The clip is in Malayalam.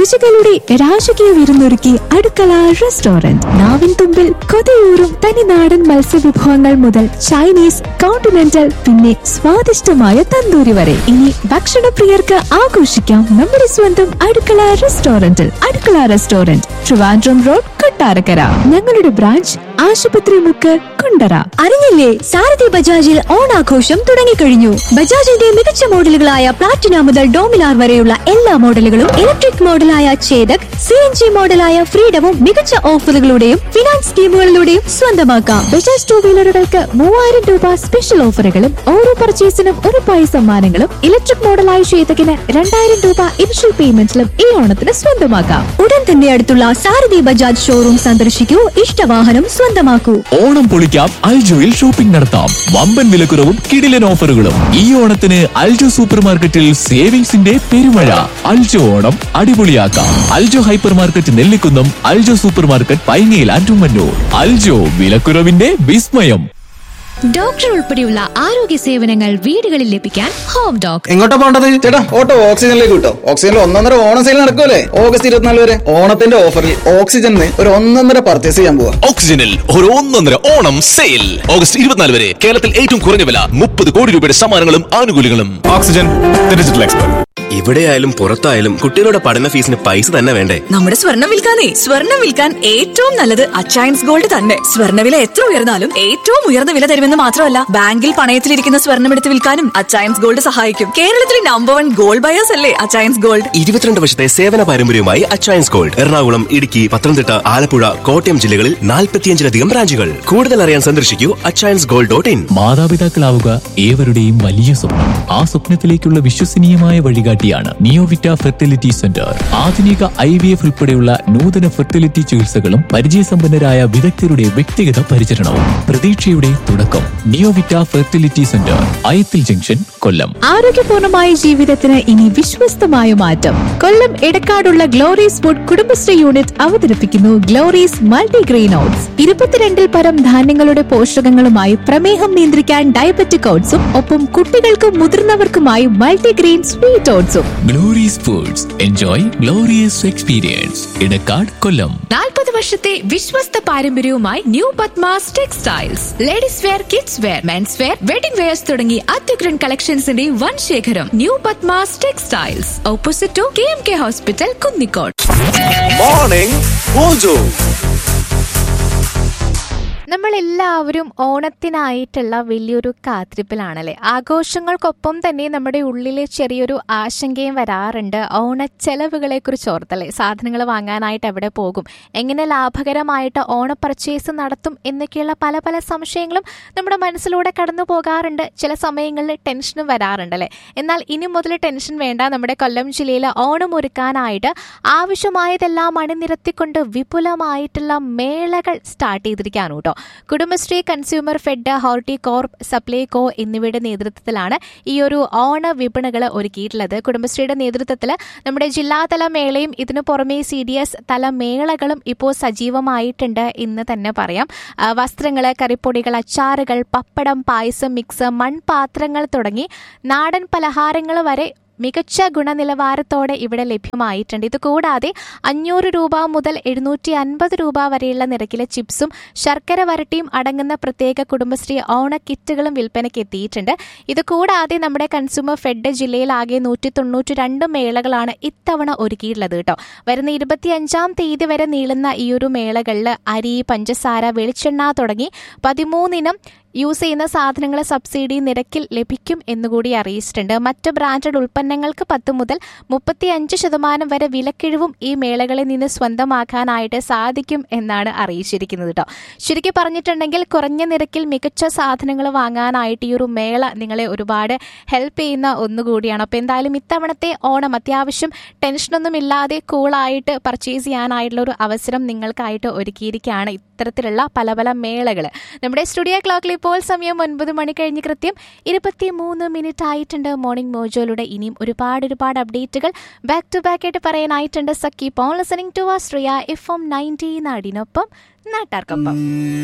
രുചികളുടെ രാജകീയ വിരുന്നൊരുക്കി അടുക്കള റെസ്റ്റോറന്റ് നാവിൻ തുമ്പിൽ കൊതിയൂറും തനിനാടൻ മത്സ്യവിഭവങ്ങൾ മുതൽ ചൈനീസ് കോണ്ടിനെന്റൽ പിന്നെ സ്വാദിഷ്ടമായ തന്തൂരി വരെ ഇനി ഭക്ഷണപ്രിയർക്ക് ആഘോഷിക്കാം നമ്മുടെ സ്വന്തം അടുക്കള റെസ്റ്റോറന്റിൽ അടുക്കള റെസ്റ്റോറന്റ് ട്രിവാൻഡ്രം റോഡ് കൊട്ടാരക്കര ഞങ്ങളുടെ ബ്രാഞ്ച് ആശുപത്രി മുക്ക് കുണ്ടറ അറിഞ്ഞില്ലേ സാരഥി ബജാജിൽ ഓണാഘോഷം തുടങ്ങിക്കഴിഞ്ഞു ബജാജിന്റെ മികച്ച മോഡലുകളായ പ്ലാറ്റിന മുതൽ ഡോമിനാർ വരെയുള്ള എല്ലാ മോഡലുകളും ഇലക്ട്രിക് മോഡലായ ചേതക് സി എൻ ജി മോഡലായ ഫ്രീഡവും മികച്ച ഓഫറുകളുടെയും ഫിനാൻസ് സ്കീമുകളിലൂടെയും സ്വന്തമാക്കാം ബജാജ് ടൂ വീലറുകൾക്ക് മൂവായിരം രൂപ സ്പെഷ്യൽ ഓഫറുകളും ഓരോ പർച്ചേസിനും ഉറപ്പായ സമ്മാനങ്ങളും ഇലക്ട്രിക് മോഡലായ ചേതകിന് രണ്ടായിരം രൂപ ഇനിഷ്യൽ പേയ്മെന്റിലും ഈ ഓണത്തിന് സ്വന്തമാക്കാം ഉടൻ തന്നെ അടുത്തുള്ള സാരഥി ബജാജ് ഷോറൂം സന്ദർശിക്കൂ ഇഷ്ടവാഹനം സ്വന്തമാക്കൂ ഓണം പൊളിക്കാം അൽജോയിൽ ഷോപ്പിംഗ് നടത്താം വമ്പൻ വിലക്കുറവും കിടിലൻ ഓഫറുകളും ഈ ഓണത്തിന് അൽജോ സൂപ്പർ മാർക്കറ്റിൽ സേവിങ്സിന്റെ പെരുമഴ അൽജോ ഓണം അടിപൊളിയാക്കാം Aljo hyper market Nellikunnam Aljo super market പൈങ്ങയിൽ ആൻഡുമന്നൂർ അൽജോ വിലക്കുറവിന്റെ വിസ്മയം ഡോക്ടർ ഉൾപ്പെടെയുള്ള ആരോഗ്യ സേവനങ്ങൾ വീടുകളിൽ ലഭിക്കാൻ ഹോം ഡോക് എങ്ങോട്ടാ പോണ്ടത് ചേട്ടാ ഓട്ടോ ഓക്സിജനിലേക്ക് കിട്ടോ ഓക്സിജനിൽ ഒന്നൊന്നര ഓണം സെയിൽ നടക്കുമല്ലേ ഓഗസ്റ്റ് ഇരുപത്തിനാല് വരെ ഓണത്തിന്റെ ഓഫറിൽ ഓക്സിജനിൽ ഒരു ഒന്നൊന്നര പർച്ചേസ് ചെയ്യാൻ പോവാ ഓക്സിജനിൽ ഒരു ഒന്നൊന്നര ഓണം സെയിൽ ഓഗസ്റ്റ് ഇരുപത്തിനാല് വരെ കേരളത്തിൽ ഏറ്റവും കുറഞ്ഞ വില മുപ്പത് കോടി രൂപയുടെ സമ്മാനങ്ങളും ആനുകൂല്യങ്ങളും ഓക്സിജൻ ഡിജിറ്റൽ എക്സ്പെർട്ട് എവിടെയായാലും പുറത്തായാലും കുട്ടികളുടെ പഠന ഫീസിന് പൈസ തന്നെ വേണ്ടേ നമ്മുടെ സ്വർണം വിൽക്കാനേ സ്വർണം വിൽക്കാൻ ഏറ്റവും നല്ലത് അച്ചയൻസ് ഗോൾഡ് തന്നെ സ്വർണ്ണവില എത്ര ഉയർന്നാലും ഏറ്റവും ഉയർന്ന വില തരുമെന്ന് മാത്രമല്ല ബാങ്കിൽ പണയത്തിലിരിക്കുന്ന സ്വർണം എടുത്ത് വിൽക്കാനും അച്ചയൻസ് ഗോൾഡ് സഹായിക്കും കേരളത്തിലെ നമ്പർ വൺ ഗോൾഡ് ബയേഴ്സ് അല്ലേ അച്ചയൻസ് ഗോൾഡ് ഇരുപത്തിരണ്ട് വർഷത്തെ സേവന പാരമ്പര്യവുമായി അച്ചയൻസ് ഗോൾഡ് എറണാകുളം ഇടുക്കി പത്തനംതിട്ട ആലപ്പുഴ കോട്ടയം ജില്ലകളിൽ നാൽപ്പത്തിയഞ്ചിലധികം ബ്രാഞ്ചുകൾ കൂടുതൽ അറിയാൻ സന്ദർശിക്കൂ അച്ചയൻസ് ഗോൾഡ് ഡോട്ട് ഇൻ മാതാപിതാക്കളാവുക ഏവരുടെയും വലിയ സ്വപ്നം ആ സ്വപ്നത്തിലേക്കുള്ള വിശ്വസനീയമായ വഴികാട്ടിയാണ് നിയോവിറ്റ ഫെർട്ടിലിറ്റി സെന്റർ ആധുനിക ഐ വി എഫ് ഉൾപ്പെടെയുള്ള നൂതന ഫെർട്ടിലിറ്റി ചികിത്സകളും പരിചയസമ്പന്നരായ വിദഗ്ധരുടെ വ്യക്തിഗത പരിചരണവും പ്രതീക്ഷയുടെ തുടക്കം Neovita fertility centre Ayathil junction Kollam ആരോഗ്യപൂർണമായ ജീവിതത്തിന് ഇനി വിശ്വസ്തമായ മാറ്റം കൊല്ലം എടക്കാടുള്ള ഗ്ലോറീസ് ഫുഡ് കുടുംബശ്രീ യൂണിറ്റ് അവതരിപ്പിക്കുന്നു ഗ്ലോറീസ് മൾട്ടിഗ്രെയിൻ ഓട്സ് ഇരുപത്തിരണ്ടിൽ പരം ധാന്യങ്ങളുടെ പോഷകങ്ങളുമായി പ്രമേഹം നിയന്ത്രിക്കാൻ ഡയബറ്റിക് ഓട്സും ഒപ്പം കുട്ടികൾക്കും മുതിർന്നവർക്കുമായി മൾട്ടിഗ്രെയിൻ സ്വീറ്റ് ഓട്സും glorious foods enjoy glorious experience Edakkad Kollam നാൽപ്പത് വർഷത്തെ വിശ്വസ്ത പാരമ്പര്യവുമായി new Padmas textiles ladies wear kids wear mens wear wedding wears തുടങ്ങി അത്യുഗ്രൻ കളക്ഷൻസിന്റെ വൻ ശേഖരം new Padmas textiles opposite to K M K hospital Kunnicode morning mojo നമ്മളെല്ലാവരും ഓണത്തിനായിട്ടുള്ള വലിയൊരു കാത്തിരിപ്പിലാണല്ലേ ആഘോഷങ്ങൾക്കൊപ്പം തന്നെ നമ്മുടെ ഉള്ളിൽ ചെറിയൊരു ആശങ്കയും വരാറുണ്ട് ഓണച്ചെലവുകളെ കുറിച്ച് ഓർത്തല്ലേ സാധനങ്ങൾ വാങ്ങാനായിട്ട് എവിടെ പോകും എങ്ങനെ ലാഭകരമായിട്ട് ഓണ പർച്ചേസ് നടത്തും എന്നൊക്കെയുള്ള പല പല സംശയങ്ങളും നമ്മുടെ മനസ്സിലൂടെ കടന്നു പോകാറുണ്ട് ചില സമയങ്ങളിൽ ടെൻഷനും വരാറുണ്ടല്ലേ എന്നാൽ ഇനി മുതൽ ടെൻഷൻ വേണ്ട നമ്മുടെ കൊല്ലം ജില്ലയിൽ ഓണം ഒരുക്കാനായിട്ട് ആവശ്യമായതെല്ലാം അണിനിരത്തിക്കൊണ്ട് വിപുലമായിട്ടുള്ള മേളകൾ സ്റ്റാർട്ട് ചെയ്തിരിക്കുകയാണ് കേട്ടോ കുടുംബശ്രീ കൺസ്യൂമർ ഫെഡ് ഹോർട്ടികോർപ്പ് സപ്ലൈകോ എന്നിവയുടെ നേതൃത്വത്തിലാണ് ഈ ഒരു ഓണ വിപണികൾ ഒരുക്കിയിട്ടുള്ളത് കുടുംബശ്രീയുടെ നേതൃത്വത്തിൽ നമ്മുടെ ജില്ലാതല മേളയും ഇതിനു പുറമെ സി ഡി എസ് തല മേളകളും ഇപ്പോൾ സജീവമായിട്ടുണ്ട് എന്ന് തന്നെ പറയാം ആ, വസ്ത്രങ്ങൾ കറിപ്പൊടികൾ അച്ചാറുകൾ പപ്പടം പായസം മിക്സ് മൺപാത്രങ്ങൾ തുടങ്ങി നാടൻ പലഹാരങ്ങൾ വരെ മികച്ച ഗുണനിലവാരത്തോടെ ഇവിടെ ലഭ്യമായിട്ടുണ്ട് ഇത് കൂടാതെ അഞ്ഞൂറ് രൂപ മുതൽ എഴുന്നൂറ്റി അൻപത് രൂപ വരെയുള്ള നിരക്കിലെ ചിപ്സും ശർക്കര വരട്ടിയും അടങ്ങുന്ന പ്രത്യേക കുടുംബശ്രീ ഓണ കിറ്റുകളും വിൽപ്പനയ്ക്ക് എത്തിയിട്ടുണ്ട് ഇത് കൂടാതെ നമ്മുടെ കൺസ്യൂമർ ഫെഡ് ജില്ലയിലാകെ നൂറ്റി തൊണ്ണൂറ്റി രണ്ട് മേളകളാണ് ഇത്തവണ ഒരുക്കിയിട്ടുള്ളത് കേട്ടോ വരുന്ന ഇരുപത്തിയഞ്ചാം തീയതി വരെ നീളുന്ന ഈ ഒരു മേളകളിൽ അരി പഞ്ചസാര വെളിച്ചെണ്ണ തുടങ്ങി പതിമൂന്നിനം യൂസ് ചെയ്യുന്ന സാധനങ്ങൾ സബ്സിഡി നിരക്കിൽ ലഭിക്കും എന്നുകൂടി അറിയിച്ചിട്ടുണ്ട് മറ്റ് ബ്രാൻഡഡ് ഉൽപ്പന്നങ്ങൾക്ക് പത്ത് മുതൽ മുപ്പത്തി അഞ്ച് ശതമാനം വരെ വിലക്കിഴിവും ഈ മേളകളിൽ നിന്ന് സ്വന്തമാക്കാനായിട്ട് സാധിക്കും എന്നാണ് അറിയിച്ചിരിക്കുന്നത് കേട്ടോ ശരിക്കും പറഞ്ഞിട്ടുണ്ടെങ്കിൽ കുറഞ്ഞ നിരക്കിൽ മികച്ച സാധനങ്ങൾ വാങ്ങാനായിട്ട് ഈ ഒരു മേള നിങ്ങളെ ഒരുപാട് ഹെൽപ്പ് ചെയ്യുന്ന ഒന്നുകൂടിയാണ് അപ്പോൾ എന്തായാലും ഇത്തവണത്തെ ഓണം അത്യാവശ്യം ടെൻഷനൊന്നും ഇല്ലാതെ കൂളായിട്ട് പർച്ചേസ് ചെയ്യാനായിട്ടുള്ള ഒരു അവസരം നിങ്ങൾക്കായിട്ട് ഒരുക്കിയിരിക്കുകയാണ് ഇത്തരത്തിലുള്ള പല പല മേളകൾ നമ്മുടെ സ്റ്റുഡിയോ ക്ലോക്കിൽ ഇപ്പോൾ സമയം ഒൻപത് മണി കഴിഞ്ഞ് കൃത്യം ഇരുപത്തി മൂന്ന് മിനിറ്റ് ആയിട്ടുണ്ട് മോർണിംഗ് മോജോയിലൂടെ ഇനിയും ഒരുപാട് ഒരുപാട് അപ്ഡേറ്റുകൾ ബാക്ക് ടു ബാക്ക് ആയിട്ട് പറയാനായിട്ടുണ്ട് സക്കി പോൺ ലിസണിംഗ് ടു ആ ശ്രിയ എഫ് എം നയൻറ്റീൻ നാടിനൊപ്പം നാട്ടാർക്കൊപ്പം